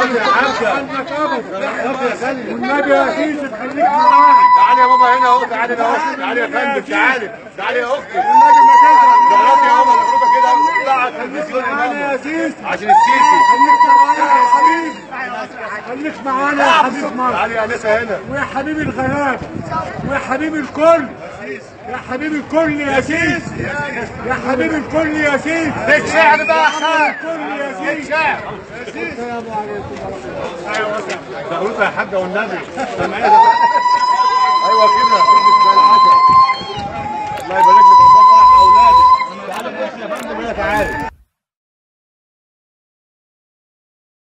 يا حاجه عنك ابدا والنبي يا سيدي تخليك معانا تعالي يا بابا هنا اهو تعالي هنا اهو تعالي يا فندم تعالي تعالي يا اختي والنبي ما تزعل دلوقتي يا بابا نخرجها كده ونطلع على التلفزيون يا معانا يا ماما سيدي عشان السيسي خليك معانا يا حبيبي خليك معانا يا حبيب مصر تعالي يا انسه هنا ويا حبيبي الغلابه ويا حبيبي الكل يا حبيبي الكل يا سيس يا حبيبي الكل يا سيس ليك شعر بقى يا حاج الكل يا ليك سيس شعر السلام عليكم ورحمه الله زغروطه يا حاجه والنبي سامعيني ايوه كده الله يبارك لك الله فرح اولادك تعالى بس يا فندم هنا تعالى